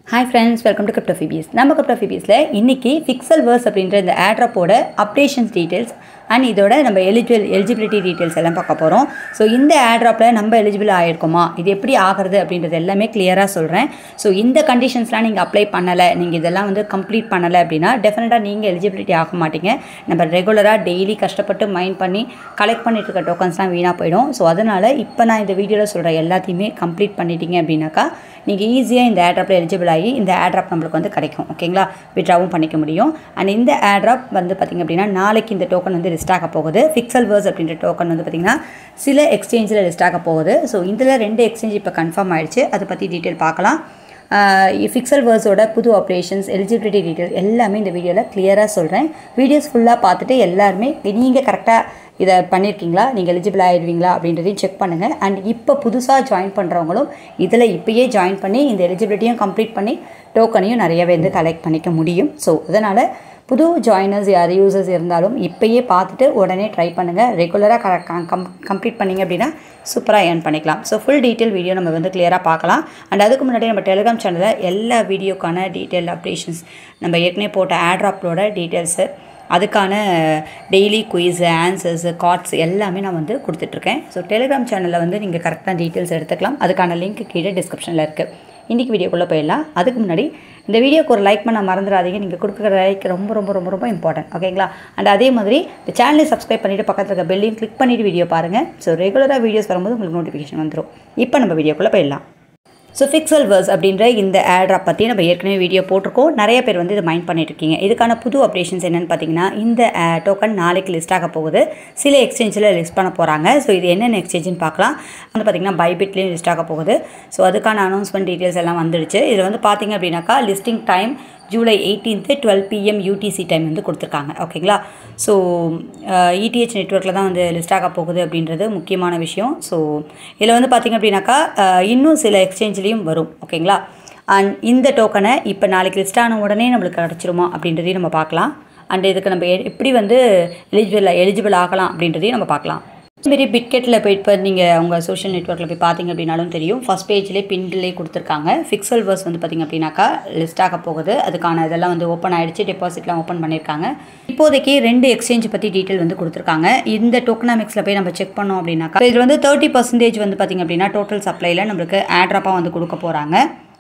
hi friends welcome to crypto ஃபிபிஸ் நம்ம crypto ஃபிபிஸில் இன்றைக்கி ஃபிக்சல் வேர்ஸ் அப்படின்ற இந்த ஆட்ராப்போட அப்டேஷன்ஸ் டீட்டெயில்ஸ் அண்ட் இதோட நம்ம எலிஜிபிள் எலிஜிபிலிட்டி டீட்டெயில்ஸ் எல்லாம் பார்க்க போகிறோம் ஸோ இந்த ஆட்ராப்பில் நம்ம எலிஜிபிள் ஆகிருக்குமா இது எப்படி ஆகிறது அப்படின்றது எல்லாமே கிளியராக சொல்கிறேன் ஸோ இந்த கண்டிஷன்ஸ்லாம் நீங்கள் அப்ளை பண்ணலை நீங்கள் இதெல்லாம் வந்து கம்ப்ளீட் பண்ணலை அப்படின்னா டெஃபினட்டாக நீங்கள் எலிஜிபிலிட்டி ஆக மாட்டீங்க நம்ம ரெகுலராக டெய்லி கஷ்டப்பட்டு மைண்ட் பண்ணி கலெக்ட் பண்ணிட்டு இருக்க டோக்கன்ஸ்லாம் வீணாக போயிடும் ஸோ அதனால் இப்போ நான் இந்த வீடியோவில் சொல்கிற எல்லாத்தையுமே கம்ப்ளீட் பண்ணிட்டீங்க அப்படின்னாக்கா நீங்கள் ஈஸியாக இந்த ஆட்ராப்பில் எலிஜிபிள் ஆகி இந்த ஆட்ராப் நம்மளுக்கு வந்து கிடைக்கும் ஓகேங்களா விட்ராவும் பண்ணிக்க முடியும் அண்ட் இந்த ஆட்ராப் வந்து பார்த்திங்க அப்படின்னா நாளைக்கு இந்த டோக்கன் வந்து லிஸ்ட் ஆக போகுது ஃபிக்சல் வேர்ஸ் அப்படின்ற டோக்கன் வந்து பார்த்திங்கன்னா சில எக்ஸ்சேஞ்சில் லிஸ்ட் ஆக போகுது ஸோ இதில் ரெண்டு எக்ஸ்சேஞ்ச் இப்போ கன்ஃபார்ம் ஆயிடுச்சு அதை பற்றி டீட்டெயில் பார்க்கலாம் ஃபிக்சல் வேர்ஸோட புது ஆப்ரேஷன்ஸ் எலிஜிபிலிட்டி டீட்டெயில் எல்லாமே இந்த வீடியோவில் கிளியராக சொல்கிறேன் வீடியோஸ் ஃபுல்லாக பார்த்துட்டு எல்லாருமே நீங்கள் கரெக்டாக இதை பண்ணியிருக்கீங்களா நீங்கள் எலிஜிபிள் ஆகிடுவீங்களா அப்படின்றதையும் செக் பண்ணுங்கள் அண்ட் இப்போ புதுசாக ஜாயின் பண்ணுறவங்களும் இதில் இப்போயே ஜாயின் பண்ணி இந்த எலிஜிபிலிட்டியும் கம்ப்ளீட் பண்ணி டோக்கனையும் நிறையவே வந்து கலெக்ட் பண்ணிக்க முடியும் ஸோ அதனால் புது ஜாயினர்ஸ் யார் யூசர்ஸ் இருந்தாலும் இப்போயே பார்த்துட்டு உடனே ட்ரை பண்ணுங்கள் ரெகுலராக கரெக்ட் கம் கம்ப்ளீட் பண்ணிங்க அப்படின்னா சூப்பராக ஏர்ன் பண்ணிக்கலாம் ஸோ ஃபுல் டீட்டெயில் வீடியோ நம்ம வந்து கிளியராக பார்க்கலாம் அண்ட் அதுக்கு முன்னாடி நம்ம டெலிகிராம் சேனலில் எல்லா வீடியோக்கான டீட்டெயில் அப்டேஷன்ஸ் நம்ம ஏற்கனவே போட்ட ஆட்ராப்லோட டீட்டெயில்ஸு அதுக்கான டெய்லி குயிஸு ஆன்சர்ஸு கார்ட்ஸ் எல்லாமே நான் வந்து கொடுத்துட்ருக்கேன் ஸோ டெலிகிராம் சேனலில் வந்து நீங்கள் கரெக்டாக டீட்டெயில்ஸ் எடுத்துக்கலாம் அதுக்கான லிங்க் கீழே டிஸ்கிரிப்ஷனில் இருக்குது இன்றைக்கி வீடியோக்குள்ளே போயிடலாம் அதுக்கு முன்னாடி இந்த வீடியோக்கு ஒரு லைக் பண்ண மறந்துடாதீங்க நீங்கள் கொடுக்குற லைக் ரொம்ப ரொம்ப ரொம்ப ரொம்ப இம்பார்ட்டன்ட் ஓகேங்களா அண்ட் அதே மாதிரி இந்த சேனலை சப்ஸ்கிரைப் பண்ணிவிட்டு பக்கத்தில் இருக்க பெல்லையும் கிளிக் பண்ணிவிட்டு வீடியோ பாருங்கள் ஸோ ரெகுலராக வீடியோஸ் வரும்போது உங்களுக்கு நோட்டிஃபிகேஷன் வந்துடும் இப்போ நம்ம வீடியோக்குள்ளே போயிடலாம் ஸோ ஃபிக்சல் வேர்ஸ் அப்படின்ற இந்த ஆட்ராப் பற்றி நம்ம ஏற்கனவே வீடியோ போட்டிருக்கோம் நிறைய பேர் வந்து இதை மைண்ட் பண்ணிட்டு இருக்கீங்க இதுக்கான புது அப்டேஷன்ஸ் என்னென்னு பார்த்தீங்கன்னா இந்த டோக்கன் நாளைக்கு லிஸ்ட் ஆக போகுது சில எக்ஸ்சேஞ்சில் லிஸ்ட் பண்ண போகிறாங்க ஸோ இது என்னென்ன எக்ஸ்சேஞ்சுன்னு பார்க்கலாம் வந்து பார்த்திங்கன்னா பைபிட்லேயும் லிஸ்ட் ஆக போகுது ஸோ அதுக்கான அனௌன்ஸ்மெண்ட் டீட்டெயில்ஸ் எல்லாம் வந்துடுச்சு இது வந்து பார்த்திங்க அப்படின்னாக்கா listing time July eighteenth twelve PM UTC time வந்து கொடுத்துருக்காங்க ஓகேங்களா ஸோ இடிஹெச் நெட்ஒர்க்கில் தான் வந்து லிஸ்ட் ஆக போகுது அப்படின்றது முக்கியமான விஷயம் ஸோ இதில் வந்து பார்த்திங்க அப்படின்னாக்கா இன்னும் சில எக்ஸ்சேஞ்சிலையும் வரும் ஓகேங்களா அண்ட் இந்த டோக்கனை இப்போ நாளைக்கு லிஸ்ட் ஆன உடனே நம்மளுக்கு கிடச்சிருமா அப்படின்றதையும் நம்ம பார்க்கலாம் அண்ட் இதுக்கு நம்ம எப்படி வந்து எலிஜிபிள் எலிஜிபிள் ஆகலாம் அப்படின்றதையும் நம்ம பார்க்கலாம் மாரி பிட்கெட்டில் போய் இப்போ நீங்கள் அவங்க சோஷியல் நெட்ஒர்க்கில் போய் பார்த்தீங்க அப்படின்னாலும் தெரியும் ஃபஸ்ட் பேஜ்லேயே பின்லேயே கொடுத்துருக்காங்க ஃபிக்சல் வர்ஸ் வந்து பார்த்திங்க அப்படின்னாக்கா லிஸ்ட் ஆக போகுது அதுக்கான இதெல்லாம் வந்து ஓப்பன் ஆகிடுச்சு டெபாசிட்லாம் ஓப்பன் பண்ணியிருக்காங்க இப்போதைக்கு ரெண்டு எக்ஸ்சேஞ்ச் பற்றி டீட்டெயில் வந்து கொடுத்துருக்காங்க இந்த டோக்கனாமிக்ஸில் போய் நம்ம செக் பண்ணோம் அப்படின்னாக்கா இதில் வந்து தேர்ட்டி பர்சன்டேஜ் வந்து பார்த்திங்க அப்படின்னா டோட்டல் சப்ளையில் நம்மளுக்கு ஆட்ராப்பாக வந்து கொடுக்க போகிறாங்க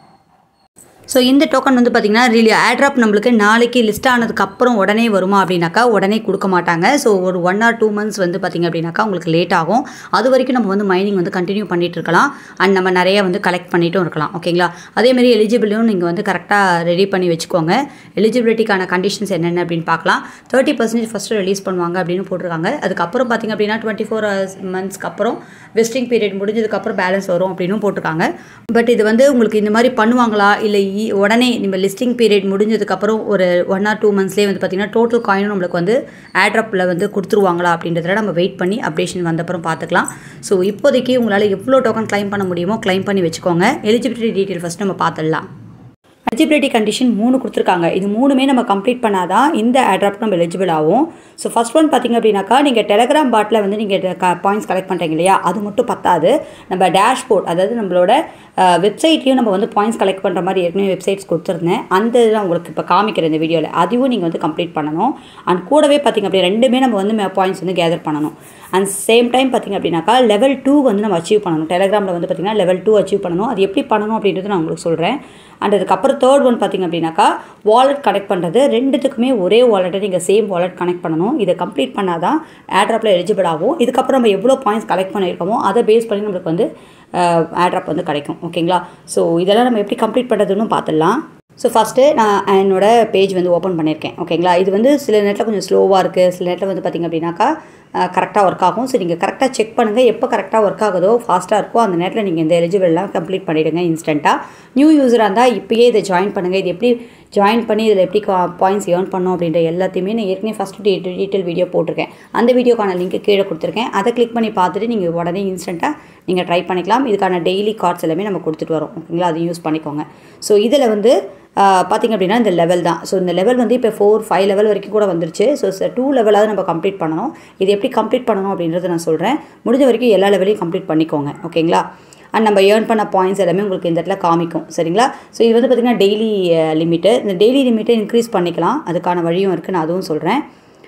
ஸோ இந்த டோக்கன் வந்து பார்த்திங்கன்னா ரிலி ஆட்ராப் நம்மளுக்கு நாளைக்கு லிஸ்ட் ஆனதுக்கப்புறம் உடனே வருமா அப்படின்னாக்கா உடனே கொடுக்க மாட்டாங்க ஸோ ஒரு ஒன் ஆர் டூ மந்த்ஸ் வந்து பார்த்திங்க அப்படின்னாக்கா உங்களுக்கு லேட் ஆகும் அது வரைக்கும் நம்ம வந்து மைனிங் வந்து கண்டினியூ பண்ணிகிட்டு இருக்கலாம் அண்ட் நம்ம நிறைய வந்து கலெக்ட் பண்ணிட்டும் இருக்கலாம் ஓகேங்களா அதேமாதிரி எலிஜிபிளும் நீங்கள் வந்து கரெக்டாக ரெடி பண்ணி வச்சுக்கோங்க எலிஜிபிலிட்டிக்கான கண்டிஷன்ஸ் என்னென்ன அப்படின்னு பார்க்கலாம் தேர்ட்டி பர்சன்டேஜ் ஃபஸ்ட்டு ரிலீஸ் பண்ணுவாங்க அப்படின்னு போட்டிருக்காங்க அதுக்கப்புறம் பார்த்திங்க அப்படின்னா டுவெண்ட்டி ஃபோர் மந்த்ஸ்க்கு அப்புறம் வெஸ்டிங் பீரியட் முடிஞ்சதுக்கப்புறம் பேலன்ஸ் வரும் அப்படின்னு போட்டிருக்காங்க பட் இது வந்து உங்களுக்கு இந்த மாதிரி பண்ணுவாங்களா இல்லை உடனே நம்ம லிஸ்டிங் பீரியட் முடிஞ்சதுக்கப்புறம் ஒரு ஒன் ஆர் டூ மந்த்ஸ்லேயே வந்து பார்த்திங்கன்னா டோட்டல் காயினும் நம்மளுக்கு வந்து ஆட்ராப்பில் வந்து கொடுத்துருவாங்களா அப்படின்றத நம்ம வெயிட் பண்ணி அப்டேஷன் வந்தப்புறம் பார்த்துக்கலாம் ஸோ இப்போதைக்கு உங்களால் எவ்வளோ டோக்கன் கிளைம் பண்ண முடியுமோ கிளைம் பண்ணி வச்சுக்கோங்க எலிஜிபிலிட்டி டீட்டெயில் ஃபஸ்ட் நம்ம பார்த்துடலாம் எலிஜிபிலிட்டி கண்டிஷன் மூணு கொடுத்துருக்காங்க இது மூணுமே நம்ம கம்ப்ளீட் பண்ணாதான் இந்த ஆட்ராப் நம்ம எலிஜிபிள் ஆகும் ஸோ ஃபஸ்ட் ஒன் பார்த்திங்க அப்படின்னாக்கா நீங்கள் டெலகிராம் பாட்டில் வந்து நீங்கள் க பாயிண்ட்ஸ் கலெக்ட் பண்ணுறீங்க இல்லையா அது மட்டும் பத்தாது நம்ம டேஷ்போர்ட் அதாவது நம்மளோட வெப்சைட்லேயும் நம்ம வந்து பாயிண்ட்ஸ் கலெக்ட் பண்ணுற மாதிரி ஏற்கனவே வெப்சைட்ஸ் கொடுத்துருந்தேன் அந்த இதெல்லாம் உங்களுக்கு இப்போ காமிக்கிற இந்த வீடியோவில் அதுவும் நீங்கள் வந்து கம்ப்ளீட் பண்ணணும் அண்ட் கூடவே பார்த்திங்க அப்படி ரெண்டுமே நம்ம வந்து பாயிண்ட்ஸ் வந்து கேதர் பண்ணணும் அண்ட் சேம் டைம் பார்த்திங்க அப்படின்னாக்கா லெவல் டூ வந்து நம்ம அச்சீவ் பண்ணணும் டெலகிராமில் வந்து பார்த்திங்கன்னா லெவல் டூ அச்சீவ் பண்ணணும் அது எப்படி பண்ணணும் அப்படின்றது நான் உங்களுக்கு சொல்கிறேன் அண்ட் அதுக்கப்புறம் தேர்ட் ஒன் பார்த்திங்க அப்படின்னாக்கா வாலெட் கனெக்ட் பண்ணுறது ரெண்டுத்துக்குமே ஒரே வாலெட்டை நீங்கள் சேம் வாலெட் கனெக்ட் பண்ணணும் இதை கம்ப்ளீட் பண்ணால் தான் ஏர்ட்ராப்பில் எலிஜிபிள் ஆகும் இதுக்கப்புறம் நம்ம எவ்வளோ பாயிண்ட்ஸ் கலெக்ட் பண்ணியிருக்கோமோ அதை பேஸ் பண்ணி நம்மளுக்கு வந்து ஏர்ட்ராப் வந்து கிடைக்கும் ஓகேங்களா ஸோ இதெல்லாம் நம்ம எப்படி கம்ப்ளீட் பண்ணுறதுன்னு பார்த்துடலாம் ஸோ ஃபஸ்ட்டு நான் என்னோடய பேஜ் வந்து ஓப்பன் பண்ணியிருக்கேன் ஓகேங்களா இது வந்து சில நேரத்தில் கொஞ்சம் ஸ்லோவாக இருக்குது சில நேரத்தில் வந்து பார்த்திங்க அப்படின்னாக்கா கரெக்டாக ஒர்க் ஆகும் ஸோ நீங்கள் கரெக்டாக செக் பண்ணுங்கள் எப்போ கரெக்டாக ஒர்க் ஆகுதோ ஃபாஸ்ட்டாக இருக்கோ அந்த நேரத்தில் நீங்கள் இந்த எலிஜிபிள்லாம் கம்ப்ளீட் பண்ணிவிடுங்க இன்ஸ்டண்ட்டாக நியூ யூஸராக இருந்தால் இப்போயே இதை ஜாயின் பண்ணுங்கள் இது எப்படி ஜாயின் பண்ணி இதில் எப்படி பாயிண்ட்ஸ் ஏர்ன் பண்ணோம் அப்படின்ற எல்லாத்தையுமே நான் ஏற்கனவே ஃபஸ்ட்டு டீட்டெயில் டீட்டெயில் வீடியோ போட்டிருக்கேன் அந்த வீடியோக்கான லிங்க் கீழே கொடுத்துருக்கேன் அதை கிளிக் பண்ணி பார்த்துட்டு நீங்கள் உடனே இன்ஸ்டண்ட்டாக நீங்கள் ட்ரை பண்ணிக்கலாம் இதுக்கான டெய்லி கார்ட்ஸ் எல்லாமே நம்ம கொடுத்துட்டு வரோம் ஓகேங்களா அதை யூஸ் பண்ணிக்கோங்க ஸோ இதில் வந்து பார்த்திங்க அப்படின்னா இந்த லெவல் தான் ஸோ இந்த லெவல் வந்து இப்போ ஃபோர் ஃபைவ் லெவல் வரைக்கும் கூட வந்துருச்சு ஸோ டூ லெவலாவது நம்ம கம்ப்ளீட் பண்ணணும் இது எப்படி கம்ப்ளீட் பண்ணணும் அப்படின்றத நான் சொல்கிறேன் முடிஞ்ச வரைக்கும் எல்லா லெவலையும் கம்ப்ளீட் பண்ணிக்கோங்க ஓகேங்களா அண்ட் நம்ம ஏர்ன் பண்ண பாயிண்ட்ஸ் எல்லாமே உங்களுக்கு இந்த இடத்துல காமிக்கும் சரிங்களா ஸோ இது வந்து பார்த்திங்கன்னா டெய்லி லிமிட்டு இந்த டெய்லி லிமிட்டை இன்க்ரீஸ் பண்ணிக்கலாம் அதுக்கான வழியும் இருக்குது நான் அதுவும் சொல்கிறேன்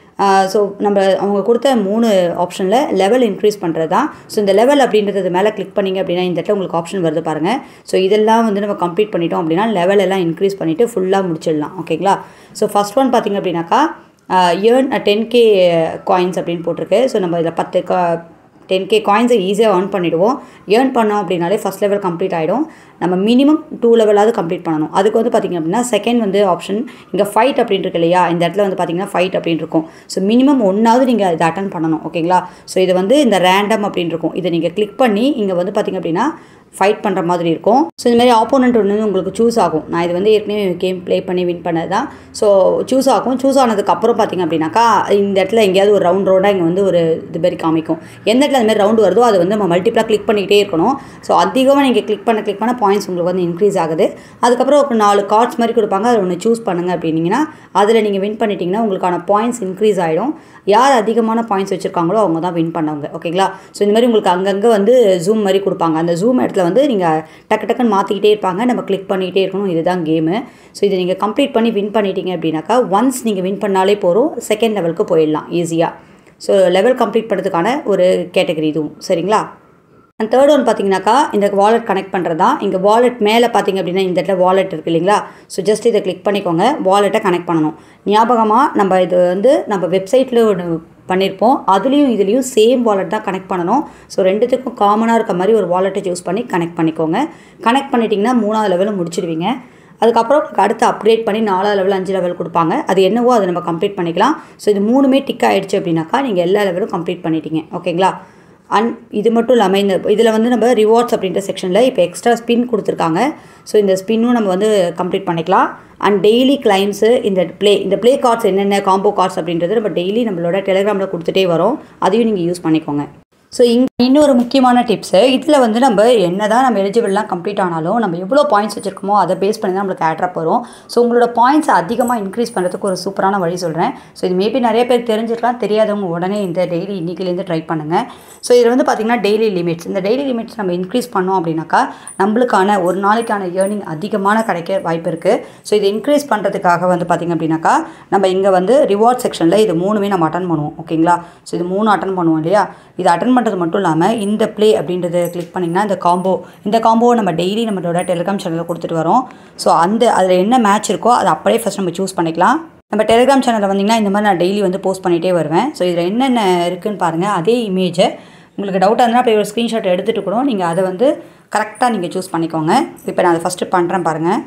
ஸோ நம்ம அவங்க கொடுத்த மூணு ஆப்ஷனில் லெவல் இன்க்ரீஸ் பண்ணுறது தான் ஸோ இந்த லெவல் அப்படின்றது மேலே கிளிக் பண்ணிங்க அப்படின்னா இந்த இடத்துல உங்களுக்கு ஆப்ஷன் வருது பாருங்கள் ஸோ இதெல்லாம் வந்து நம்ம கம்ப்ளீட் பண்ணிட்டோம் அப்படின்னா லெவல் எல்லாம் இன்க்ரீஸ் பண்ணிவிட்டு ஃபுல்லாக முடிச்சிடலாம் ஓகேங்களா ஸோ ஃபஸ்ட் ஒன் பார்த்திங்க அப்படின்னாக்கா ஏர்ன் டென் கே காயின்ஸ் அப்படின்னு போட்டிருக்கு ஸோ நம்ம இதில் பத்து கா டென் கே காயின்ஸை ஈஸியாக ஏர்ன் பண்ணிவிடுவோம் ஏர்ன் பண்ணோம் அப்படின்னாலே ஃபஸ்ட் லெவல் கம்ப்ளீட் ஆகிடும் நம்ம மினிமம் டூ லெவலாவது கம்ப்ளீட் பண்ணணும் அதுக்கு வந்து பார்த்திங்க அப்படின்னா செகண்ட் வந்து ஆப்ஷன் இங்கே ஃபைட் அப்படின்னு இருக்கு இல்லையா இந்த இடத்துல வந்து பார்த்திங்கன்னா ஃபைட் அப்படின்னு இருக்கும் ஸோ மினிமம் ஒன்றாவது நீங்கள் இதை அட்டன் பண்ணணும் ஓகேங்களா ஸோ இது வந்து இந்த ரேண்டம் அப்படின்னு இருக்கும் இதை நீங்கள் கிளிக் பண்ணி இங்கே வந்து பார்த்திங்க அப்படின்னா ஃபைட் பண்ணுற மாதிரி இருக்கும் ஸோ இந்த மாதிரி ஆப்போனண்ட் ஒன்று உங்களுக்கு சூஸ் ஆகும் நான் இது வந்து ஏற்கனவே கேம் ப்ளே பண்ணி வின் பண்ணது தான் ஸோ சூஸ் ஆகும் சூஸ் ஆனதுக்கப்புறம் பார்த்திங்க அப்படின்னாக்கா இந்த இடத்துல எங்கேயாவது ஒரு ரவுண்ட் ரவுண்டாக இங்கே வந்து ஒரு இது மாதிரி காமிக்கும் எந்த இடத்துல அந்த மாதிரி ரவுண்டு வருதோ அது வந்து நம்ம மல்டிப்ளாக கிளிக் பண்ணிக்கிட்டே இருக்கணும் ஸோ அதிகமாக நீங்கள் கிளிக் பண்ண கிளிக் பண்ண பாயிண்ட்ஸ் உங்களுக்கு வந்து இன்க்ரீஸ் ஆகுது அதுக்கப்புறம் ஒரு நாலு கார்ட்ஸ் மாதிரி கொடுப்பாங்க அதில் ஒன்று சூஸ் பண்ணுங்க அப்படின்னீங்கன்னா அதில் நீங்கள் வின் பண்ணிட்டீங்கன்னா உங்களுக்கான பாயிண்ட்ஸ் இன்க்ரீஸ் ஆகிடும் யார் அதிகமான பாயிண்ட்ஸ் வச்சுருக்காங்களோ அவங்க தான் வின் பண்ணவங்க ஓகேங்களா ஸோ இந்த மாதிரி உங்களுக்கு அங்கங்கே வந்து ஜூம் மாதிரி கொடுப்பாங்க அந்த ஜூம் இடத்துல வந்து நீங்கள் டக்கு டக்குன்னு மாற்றிக்கிட்டே இருப்பாங்க நம்ம கிளிக் பண்ணிகிட்டே இருக்கணும் இதுதான் கேமு ஸோ இதை நீங்கள் கம்ப்ளீட் பண்ணி வின் பண்ணிட்டீங்க அப்படின்னாக்கா ஒன்ஸ் நீங்கள் வின் பண்ணாலே போகிறோம் செகண்ட் லெவலுக்கு போயிடலாம் ஈஸியாக ஸோ லெவல் கம்ப்ளீட் பண்ணுறதுக்கான ஒரு கேட்டகரி இதுவும் சரிங்களா அண்ட் தேர்ட் ஒன் பார்த்தீங்கன்னாக்கா இந்த வாலெட் கனெக்ட் பண்ணுறது தான் இங்கே வாலெட் மேலே பார்த்தீங்க அப்படின்னா இந்த இடத்துல வாலெட் இருக்குது இல்லைங்களா ஸோ ஜஸ்ட் இதை கிளிக் பண்ணிக்கோங்க வாலெட்டை கனெக்ட் பண்ணணும் ஞாபகமாக நம்ம இது வந்து நம்ம வெப்சைட்டில் ஒன்று பண்ணியிருப்போம் அதுலேயும் இதுலேயும் சேம் வாலெட் தான் கனெக்ட் பண்ணணும் ஸோ ரெண்டுத்துக்கும் காமனாக இருக்க மாதிரி ஒரு வாலெட்டை சூஸ் பண்ணி கனெக்ட் பண்ணிக்கோங்க கனெக்ட் பண்ணிட்டீங்கன்னா மூணாவது லெவலில் முடிச்சிடுவீங்க அதுக்கப்புறம் உங்களுக்கு அடுத்து அப்கிரேட் பண்ணி நாலாவது லெவல் அஞ்சு லெவல் கொடுப்பாங்க அது என்னவோ அதை நம்ம கம்ப்ளீட் பண்ணிக்கலாம் ஸோ இது மூணுமே டிக் ஆகிடுச்சு அப்படின்னாக்கா நீங்கள் எல்லா லெவலும் கம்ப்ளீட் பண்ணிட்டீங்க ஓகேங்களா அண்ட் இது மட்டும் இல்லாமல் இந்த இதில் வந்து நம்ம ரிவார்ட்ஸ் அப்படின்ற செக்ஷனில் இப்போ எக்ஸ்ட்ரா ஸ்பின் கொடுத்துருக்காங்க ஸோ இந்த ஸ்பின்னும் நம்ம வந்து கம்ப்ளீட் பண்ணிக்கலாம் அண்ட் டெய்லி கிளைம்ஸு இந்த ப்ளே இந்த ப்ளே கார்ட்ஸ் என்னென்ன காம்போ கார்ட்ஸ் அப்படின்றது நம்ம டெய்லி நம்மளோட டெலிகிராமில் கொடுத்துட்டே வரோம் அதையும் நீங்கள் யூஸ் பண்ணிக்கோங்க ஸோ இங் இன்னொரு முக்கியமான டிப்ஸு இதில் வந்து நம்ம என்ன தான் நம்ம எலிஜிபிள்லாம் கம்ப்ளீட் ஆனாலும் நம்ம எவ்வளோ பாயிண்ட்ஸ் வச்சுருக்கோமோ அதை பேஸ் பண்ணி தான் நம்மளுக்கு ஆட்ரப் வரும் ஸோ உங்களோட பாயிண்ட்ஸ் அதிகமாக இன்க்ரீஸ் பண்ணுறதுக்கு ஒரு சூப்பரான வழி சொல்கிறேன் ஸோ இது மேபி நிறைய பேர் தெரிஞ்சிருக்கலாம் தெரியாதவங்க உடனே இந்த டெய்லி இன்றைக்கிலேருந்து ட்ரை பண்ணுங்கள் ஸோ இதில் வந்து பார்த்திங்கன்னா டெய்லி லிமிட்ஸ் இந்த டெய்லி லிமிட்ஸ் நம்ம இன்க்ரீஸ் பண்ணோம் அப்படின்னாக்கா நம்மளுக்கான ஒரு நாளைக்கான ஏர்னிங் அதிகமான கிடைக்க வாய்ப்பு இருக்குது ஸோ இதை இன்க்ரீஸ் பண்ணுறதுக்காக வந்து பார்த்திங்க அப்படின்னாக்கா நம்ம இங்கே வந்து ரிவார்ட் செக்ஷனில் இது மூணுமே நம்ம அட்டன் பண்ணுவோம் ஓகேங்களா ஸோ இது மூணு அட்டன் பண்ணுவோம் இல்லையா இது அட்டன் பண்ணுறது மட்டும் இல்லாமல் இந்த ப்ளே அப்படின்றத கிளிக் பண்ணிங்கன்னா இந்த காம்போ இந்த காம்போவை நம்ம டெய்லி நம்மளோட டெலிகிராம் சேனலில் கொடுத்துட்டு வரோம் ஸோ அந்த அதில் என்ன மேட்ச் இருக்கோ அதை அப்படியே ஃபஸ்ட் நம்ம சூஸ் பண்ணிக்கலாம் நம்ம டெலிகிராம் சேனலில் வந்தீங்கன்னா இந்த மாதிரி நான் டெய்லி வந்து போஸ்ட் பண்ணிகிட்டே வருவேன் ஸோ இதில் என்னென்ன இருக்குன்னு பாருங்கள் அதே இமேஜை உங்களுக்கு டவுட்டாக இருந்தால் அப்படியே ஒரு ஸ்க்ரீன்ஷாட் எடுத்துகிட்டு கூட நீங்கள் அதை வந்து கரெக்டாக நீங்கள் சூஸ் பண்ணிக்கோங்க இப்போ நான் அதை ஃபஸ்ட்டு பண்ணுறேன் பாருங்கள்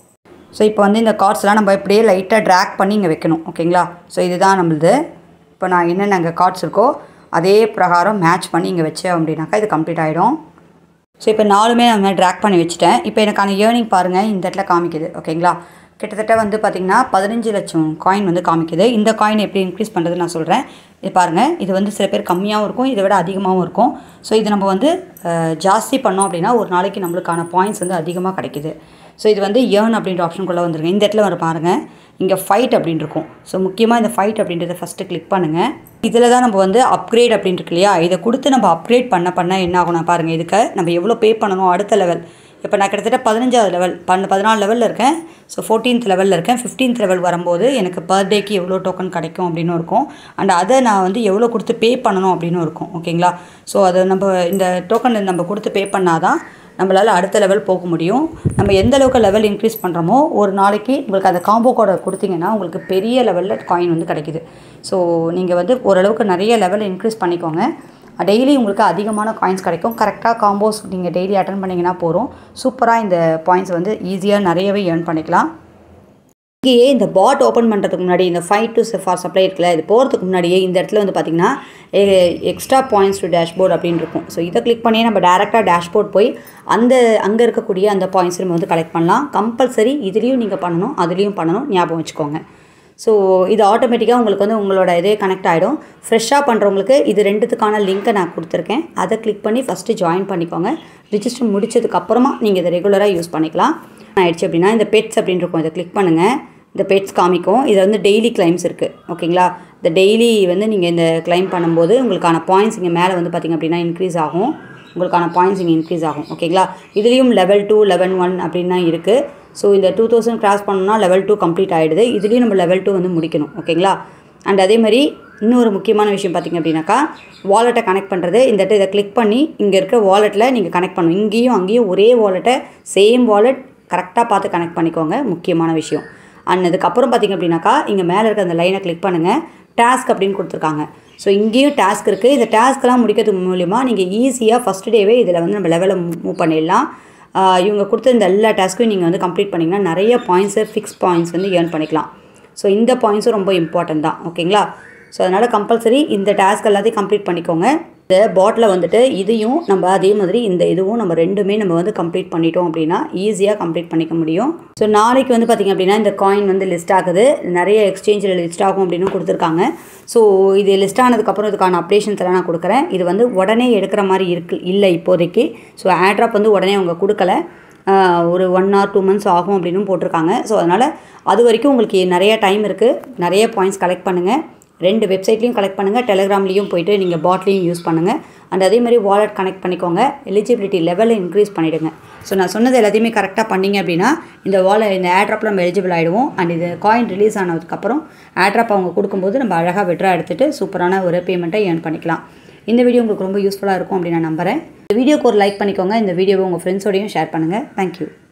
ஸோ இப்போ வந்து இந்த கார்ட்ஸ்லாம் நம்ம இப்படியே லைட்டாக ட்ராக் பண்ணி இங்கே வைக்கணும் ஓகேங்களா ஸோ இதுதான் நம்மளுது இப்போ நான் என்னென்ன அங்கே கார்ட்ஸ் இருக்கோ அதே பிரகாரம் மேட்ச் பண்ணி இங்கே வச்சேன் அப்படின்னாக்கா இது கம்ப்ளீட் ஆகிடும் ஸோ இப்போ நாலுமே நான் ட்ராக் பண்ணி வச்சுட்டேன் இப்போ எனக்கான ஏர்னிங் பாருங்கள் இந்த இடத்துல காமிக்குது ஓகேங்களா கிட்டத்தட்ட வந்து பார்த்திங்கன்னா பதினஞ்சு லட்சம் காயின் வந்து காமிக்குது இந்த காயின் எப்படி இன்க்ரீஸ் பண்ணுறது நான் சொல்கிறேன் இது பாருங்கள் இது வந்து சில பேர் கம்மியாகவும் இருக்கும் இதை விட அதிகமாகவும் இருக்கும் ஸோ இது நம்ம வந்து அஹ், ஜாஸ்தி பண்ணோம் அப்படின்னா ஒரு நாளைக்கு நம்மளுக்கான பாயிண்ட்ஸ் வந்து அதிகமாக கிடைக்குது ஸோ இது வந்து ஏர்ன் அப்படின்ற ஆப்ஷனுக்குள்ளே வந்துருங்க இந்த இடத்துல வர பாருங்கள் இங்கே ஃபைட் அப்படின்னு இருக்கும் ஸோ முக்கியமாக இந்த ஃபைட் அப்படின்றத ஃபஸ்ட்டு கிளிக் பண்ணுங்கள் இதில் தான் நம்ம வந்து அப்கிரேட் அப்படின்னு இருக்கு இல்லையா இதை கொடுத்து நம்ம அப்கிரேட் பண்ண பண்ண என்ன ஆகும் நான் பாருங்கள் இதுக்கு நம்ம எவ்வளோ பே பண்ணணும் அடுத்த லெவல் இப்போ நான் கிட்டத்தட்ட பதினஞ்சாவது லெவல் பன்ன பதினாலு லெவலில் இருக்கேன் ஸோ ஃபோர்டீன்த் லெவலில் இருக்கேன் ஃபிஃப்டீன்த் லெவல் வரும்போது எனக்கு பர்த்டேக்கு எவ்வளோ டோக்கன் கிடைக்கும் அப்படின்னு இருக்கும் அண்ட் அதை நான் வந்து எவ்வளோ கொடுத்து பே பண்ணணும் அப்படின்னு இருக்கும் ஓகேங்களா ஸோ அதை நம்ம இந்த டோக்கன் நம்ம கொடுத்து பே பண்ணாதான் நம்மளால் அடுத்த லெவல் போக முடியும் நம்ம எந்த அளவுக்கு லெவல் இன்க்ரீஸ் பண்ணுறோமோ ஒரு நாளைக்கு உங்களுக்கு அந்த காம்போ கோடை கொடுத்தீங்கன்னா உங்களுக்கு பெரிய லெவலில் காயின் வந்து கிடைக்குது ஸோ நீங்கள் வந்து ஓரளவுக்கு நிறைய லெவல் இன்க்ரீஸ் பண்ணிக்கோங்க டெய்லி உங்களுக்கு அதிகமான காயின்ஸ் கிடைக்கும் கரெக்டாக காம்போஸ் நீங்கள் டெய்லி அட்டன் பண்ணிங்கன்னா போகிறோம் சூப்பராக இந்த பாயிண்ட்ஸ் வந்து ஈஸியாக நிறையவே ஏர்ன் பண்ணிக்கலாம் இங்கேயே இந்த பாட் ஓப்பன் பண்ணுறதுக்கு முன்னாடி இந்த ஃபைவ் டு ஃபார் சப்ளை இருக்குல்ல இது போகிறதுக்கு முன்னாடியே இந்த இடத்துல வந்து பார்த்திங்கன்னா எக்ஸ்ட்ரா பாயிண்ட்ஸ் டு டேஷ்போர்ட் அப்படின்னு இருக்கும் ஸோ இதை கிளிக் பண்ணியே நம்ம டேரெக்டாக டேஷ்போர்ட் போய் அந்த அங்கே இருக்கக்கூடிய அந்த பாயிண்ட்ஸ் நம்ம வந்து கலெக்ட் பண்ணலாம் கம்பல்சரி இதுலேயும் நீங்கள் பண்ணணும் அதுலேயும் பண்ணணும் ஞாபகம் வச்சுக்கோங்க ஸோ இது ஆட்டோமேட்டிக்காக உங்களுக்கு வந்து உங்களோட இதே கனெக்ட் ஆகிடும் ஃப்ரெஷ்ஷாக பண்ணுறவங்களுக்கு இது ரெண்டுத்துக்கான லிங்க்கை நான் கொடுத்துருக்கேன் அதை கிளிக் பண்ணி ஃபஸ்ட்டு ஜாயின் பண்ணிக்கோங்க ரிஜிஸ்டர் முடிச்சதுக்கப்புறமா நீங்கள் இதை ரெகுலராக யூஸ் பண்ணிக்கலாம் ஆயிடுச்சு அப்படின்னா இந்த பெட்ஸ் அப்படின்னு இருக்கும் இதை கிளிக் பண்ணுங்கள் இந்த பெட்ஸ் காமிக்கும் இதில் வந்து டெய்லி கிளைம்ஸ் இருக்குது ஓகேங்களா இந்த டெய்லி வந்து நீங்கள் இந்த கிளைம் பண்ணும்போது உங்களுக்கான பாயிண்ட்ஸ் இங்கே மேலே வந்து பார்த்திங்க அப்படின்னா இன்க்ரீஸ் ஆகும் உங்களுக்கான பாயிண்ட்ஸ் இங்கே இன்க்ரீஸ் ஆகும் ஓகேங்களா இதுலேயும் லெவல் டூ லெவன் ஒன் அப்படின்னு தான் இருக்குது ஸோ இந்த டூ தௌசண்ட் கிராஸ் பண்ணோம்னா லெவல் டூ கம்ப்ளீட் ஆகிடுது இதுலேயும் நம்ம லெவல் டூ வந்து முடிக்கணும் ஓகேங்களா அண்ட் அதே மாதிரி இன்னொரு முக்கியமான விஷயம் பார்த்திங்க அப்படின்னாக்கா வாலெட்டை கனெக்ட் பண்ணுறது இந்த இடத்த இதை கிளிக் பண்ணி இங்கே இருக்க வாலெட்டில் நீங்கள் கனெக்ட் பண்ணணும் இங்கேயும் அங்கேயும் ஒரே வாலெட்டை சேம் வாலெட் கரெக்டாக பார்த்து கனெக்ட் பண்ணிக்கோங்க முக்கியமான விஷயம் அண்ட் அதுக்கப்புறம் பார்த்திங்க அப்படின்னாக்கா இங்கே மேலே இருக்க அந்த லைனை கிளிக் பண்ணுங்கள் டாஸ்க் அப்படின்னு கொடுத்துருக்காங்க ஸோ இங்கேயும் டாஸ்க் இருக்குது இந்த டாஸ்க்லாம் முடிக்கிறதுக்கு மூலிமா நீங்கள் ஈஸியாக ஃபஸ்ட் டேவே இதில் வந்து நம்ம லெவலில் மூவ் பண்ணிடலாம் ஆஹ் இவங்க கொடுத்த இந்த எல்லா டாஸ்க்கும் நீங்கள் வந்து கம்ப்ளீட் பண்ணிங்கன்னா நிறைய பாயிண்ட்ஸு ஃபிக்ஸ் பாயிண்ட்ஸ் வந்து ஏர்ன் பண்ணிக்கலாம் ஸோ இந்த பாயிண்ட்ஸும் ரொம்ப இம்பார்ட்டன்ட் தான் ஓகேங்களா ஸோ அதனால் கம்பல்சரி இந்த டாஸ்க் எல்லாத்தையும் கம்ப்ளீட் பண்ணிக்கோங்க இந்த பாட்டில் வந்துட்டு இதையும் நம்ம அதே மாதிரி இந்த இதுவும் நம்ம ரெண்டுமே நம்ம வந்து கம்ப்ளீட் பண்ணிட்டோம் அப்படின்னா ஈஸியாக கம்ப்ளீட் பண்ணிக்க முடியும் ஸோ நாளைக்கு வந்து பார்த்திங்க அப்படின்னா இந்த காயின் வந்து லிஸ்ட் ஆகுது நிறைய எக்ஸ்சேஞ்சில் லிஸ்ட் ஆகும் அப்படின்னு கொடுத்துருக்காங்க ஸோ இது லிஸ்ட் ஆனதுக்கப்புறம் இதுக்கான அப்டேஷன்ஸ் எல்லாம் நான் கொடுக்குறேன் இது வந்து உடனே எடுக்கிற மாதிரி இருக்கு இல்லை இப்போதைக்கு ஸோ ஆட்ராப் வந்து உடனே அவங்க கொடுக்கல ஆஹ் ஒரு ஒன் ஆர் டூ மந்த்ஸ் ஆகும் அப்படின்னு போட்டிருக்காங்க ஸோ அதனால் அது வரைக்கும் உங்களுக்கு நிறைய டைம் இருக்குது நிறைய பாயிண்ட்ஸ் கலெக்ட் பண்ணுங்கள் ரெண்டு வெப்சைட்லையும் கலெக்ட் பண்ணுங்கள் டெலிகிராம்லேயும் போயிட்டு நீங்கள் பாட்லையும் யூஸ் பண்ணுங்கள் அண்ட் அதே மாதிரி வாலெட் கனெக்ட் பண்ணிக்கோங்க எலிஜிபிலிட்டி லெவலை இன்க்ரீஸ் பண்ணிவிடுங்க ஸோ நான் சொன்னது எல்லாத்தையுமே கரெக்டாக பண்ணீங்க அப்படின்னா இந்த வாலை இந்த ஆட்ராப்பில் நம்ம எலிஜிபிள் ஆகிடுவோம் அண்ட் இது காயின் ரிலீஸ் ஆனதுக்கப்புறம் ஆட்ராப் அவங்க கொடுக்கும்போது நம்ம அழகாக விட்ரா எடுத்துகிட்டு சூப்பரான ஒரு பேமெண்ட்டை ஏர்ன் பண்ணிக்கலாம் இந்த வீடியோ உங்களுக்கு ரொம்ப யூஸ்ஃபுல்லாக இருக்கும் அப்படின்னு நான் நம்புகிறேன் இந்த வீடியோக்கு ஒரு லைக் பண்ணிக்கோங்க இந்த வீடியோவை உங்கள் ஃப்ரெண்ட்ஸோடையும் ஷேர் பண்ணுங்கள் தேங்க்யூ